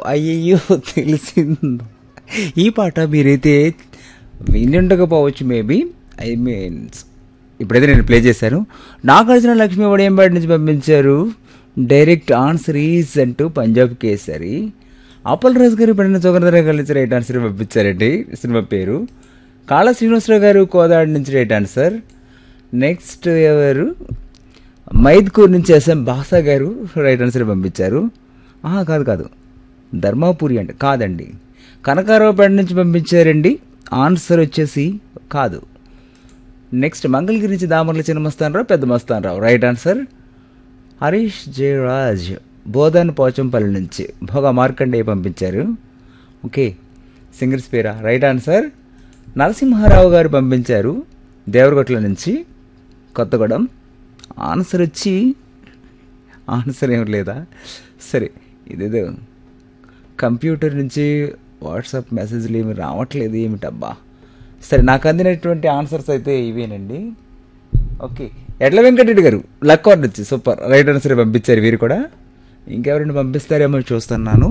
అయ్యయ్యో తెలిసిందో ఈ పాట మీరైతే విని ఉండకపోవచ్చు మేబీ ఐ మీన్స్ ఇప్పుడైతే నేను ప్లే చేశాను నాగార్జున లక్ష్మి వడియంబాడి నుంచి పంపించారు డైరెక్ట్ ఆన్సర్ ఈజ్ అంటూ పంజాబ్ కేసరి అప్పల్ రాజు గారు పడిన చోకరధర కలిసి రైట్ ఆన్సర్ పంపించారండి సినిమా పేరు కాళ శ్రీనివాసరావు గారు కోదాడి నుంచి రైట్ ఆన్సర్ నెక్స్ట్ ఎవరు మైద్కూర్ నుంచి ఎస్ఎం బాసా గారు రైట్ ఆన్సర్ పంపించారు ఆహా కాదు కాదు ధర్మాపురి అంటే కాదండి కనకారావుపేట నుంచి పంపించారండి ఆన్సర్ వచ్చేసి కాదు నెక్స్ట్ మంగళగిరి నుంచి దామర్ల చిన్న మస్తానరావు పెద్ద మస్తానరావు రైట్ ఆన్సర్ హరీష్ జయరాజ్ బోధన్ పోచంపల్లి నుంచి భోగా మార్కండేయ పంపించారు ఓకే సింగర్స్ పేరా రైట్ ఆన్సర్ నరసింహారావు గారు పంపించారు దేవరగొట్ల నుంచి కొత్తగూడెం ఆన్సర్ వచ్చి ఆన్సర్ ఏం లేదా సరే ఇదేదో కంప్యూటర్ నుంచి వాట్సాప్ మెసేజ్లు ఏమి రావట్లేదు ఏమిటబ్బా సరే నాకు అందినటువంటి ఆన్సర్స్ అయితే ఇవేనండి ఓకే ఎడ్ల వెంకటరెడ్డి గారు లక్కోర్ నుంచి సూపర్ రైట్ ఆన్సర్ పంపించారు వీరు కూడా ఇంకెవరైనా పంపిస్తారేమో చూస్తున్నాను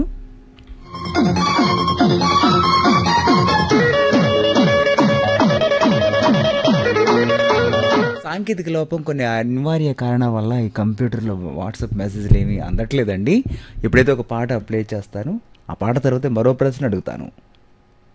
సాంకేతిక లోపం కొన్ని అనివార్య కారణం వల్ల ఈ కంప్యూటర్లో వాట్సాప్ మెసేజ్లు ఏమీ అందట్లేదండి ఇప్పుడైతే ఒక పాట ప్లే చేస్తాను ఆ పాట తర్వాత మరో ప్రశ్న అడుగుతాను